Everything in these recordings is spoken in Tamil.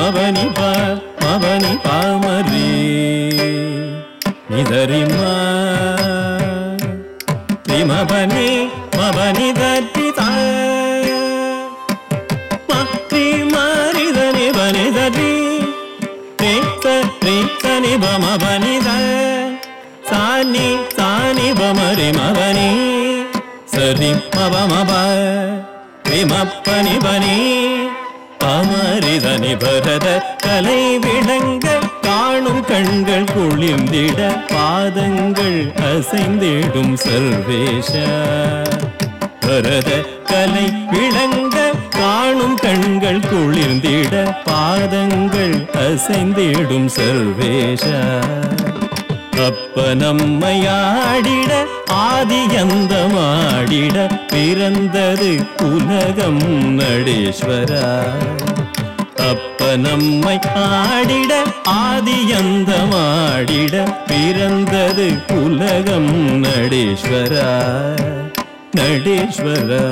மபனி பா மபனி பாமரி நிதரிமா ரிமபனி மபனி தட்டி மக்ரி மாரிதனி பனி தரி ரேத்த ரேத்த நிபம பனித சானி சானி பமரி மபனி சரி மபமப விமப்பனி பனி பமரிதனி பரத கலை விளங்க காணும் கண்கள் குளிர்ந்திட பாதங்கள் அசைந்திடும் சர்வேஷ பரத கலை விளங்க காணும் கண்கள் குளிர்ந்திட பாதங்கள் அசைந்திடும் சர்வேஷ அப்ப நம்மையாடிட ஆதியந்தமாடிட பிறந்தது உலகம் நடேஸ்வரா அப்ப நம்மை ஆடிட ஆதியந்தமாடிட பிறந்தது உலகம் நடேஸ்வரா நடேஸ்வரா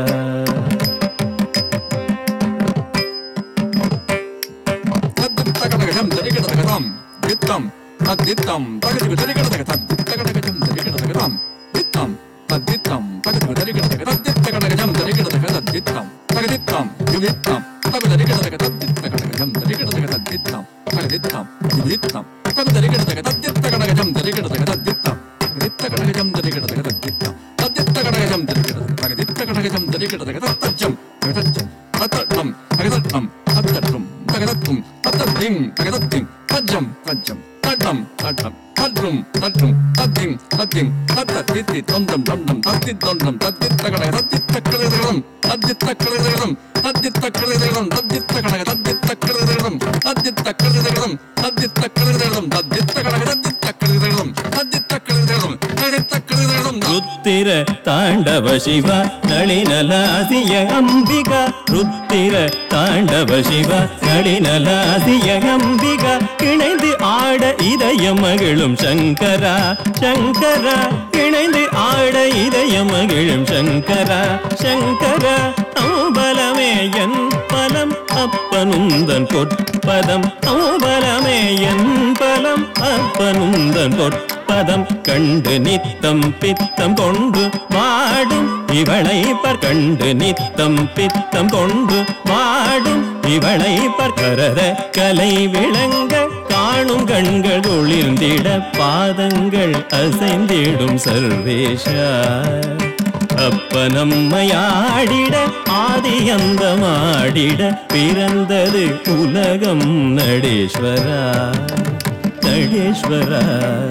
தகடகடம் தரிகடதகதாம் தித்தம் தத்தித்தம் தகதிகு தரிகடதகதம் தகடகடம் தரிகடதகதாம் தித்தம் தத்தித்தம் தகதிகு தரிகடதகதம் தித்தகடகடம் தரிகடதகதம் தித்தம் தகதித்தம் யுதித்தம் தகு தரிகடதகதம் தித்தகடகடம் தரிகடதகதம் தித்தம் தகதித்தம் யுதித்தம் தகு தரிகடதகதம் தித்தகடகடம் தரிகடதகதம் தித்தம் தித்தகடகடம் தரிகடதகதம் தித்தம் தத்தித்தகடகடம் தரிகடதகதம் தகதித்தகடகடம் தரிகடதகதம் தச்சம் தச்சம் தத்தம் தகதத்தம் தத்தற்றும் தகதத்தும் தத்தத்திம் தகதத்திம் தஜ்ஜம் தஜ்ஜம் தட்டம் தட்டம் தற்றும் தற்றும் தத்திம் தத்திம் தத்த தித்தி தொந்தம் தொண்டம் தத்தி தொண்டம் தத்தி தகடக தத்தி தக்கடகம் தத்தி தக்கடகம் தத்தி தக்கடகம் தத்தி தகடக தத்தி தக்கடகம் தத்தி தக்கடகம் தத்தி தக்கடகம் தத்தி தகடக தத்தி தக்கடகம் தத்தி தக்கடகம் தத்தி தக்கடகம் ருத்திர தாண்டவ சிவ நளினலாசிய அம்பிகா ருத்திர தாண்டவ சிவ நளினலாசிய அம்பிகா இணைந்து ஆட இதய மகிழும் சங்கரா சங்கரா இணைந்து ஆட இதய மகிழும் சங்கரா சங்கரா அம்பலமே என் பலம் அப்பனுந்தன் பொற்பதம் அம்பலமே என் பலம் அப்பனுந்தன் பொற்பதம் கண்டு நித்தம் பித்தம் கொண்டு வாடும் இவளை பர் கண்டு நித்தம் பித்தம் கொண்டு வாடும் இவளை பற்கரத கலை விளங்க காணும் கண்கள் ஒளிர்ந்திட பாதங்கள் அசைந்திடும் சர்வேஷா அப்ப நம்மையாடிட ஆதியந்தமாடிட பிறந்தது உலகம் நடேஸ்வரா நடேஸ்வரா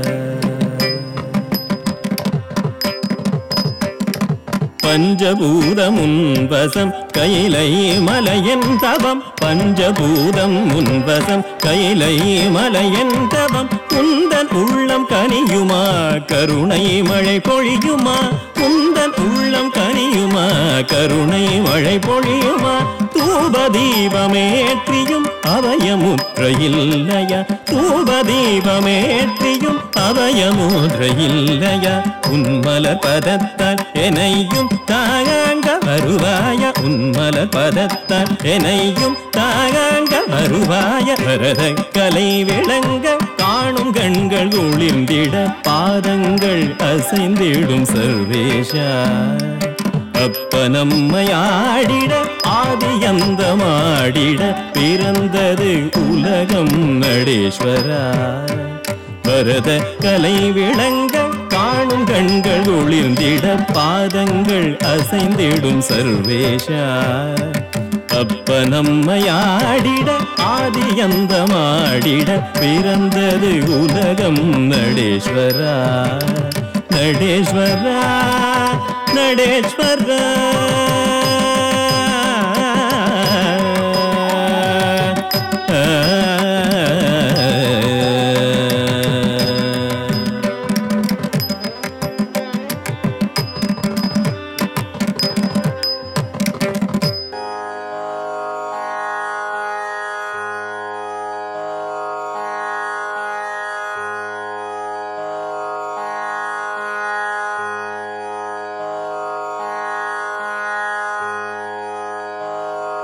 பஞ்சபூதம் உன்வசம் கைலை மலையன் தவம் பஞ்சபூதம் உன்வசம் கைலை மலையன் தவம் உந்தன் உள்ளம் கனியுமா கருணை மழை பொழியுமா உந்தன் உள்ளம் கனியுமா கருணை மழை பொழியுமா தூப தீபமேற்றியும் அவயமுற்ற இல்லையா தூப தீபமேற்றியும் அவயமுற்ற இல்லையா உன்மல பதத்தால் எனையும் தாங்க வருவாய உன்மல பதத்தால் எனையும் தாங்க வருவாய வரத கலை விளங்க காணும் கண்கள் ஒளிர்ந்திட பாதங்கள் அசைந்திடும் சர்வேஷா அப்ப நம்மையாடிட ஆதியந்தமாடிட பிறந்தது உலகம் நடேஸ்வரா பரத கலை விளங்க காணும் கண்கள் ஒளிர்ந்திட பாதங்கள் அசைந்திடும் சர்வேஷா அப்ப நம்மையாடிட ஆதியந்தமாடிட பிறந்தது உலகம் நடேஸ்வரா நடேஸ்வரா நடேஸ்வரா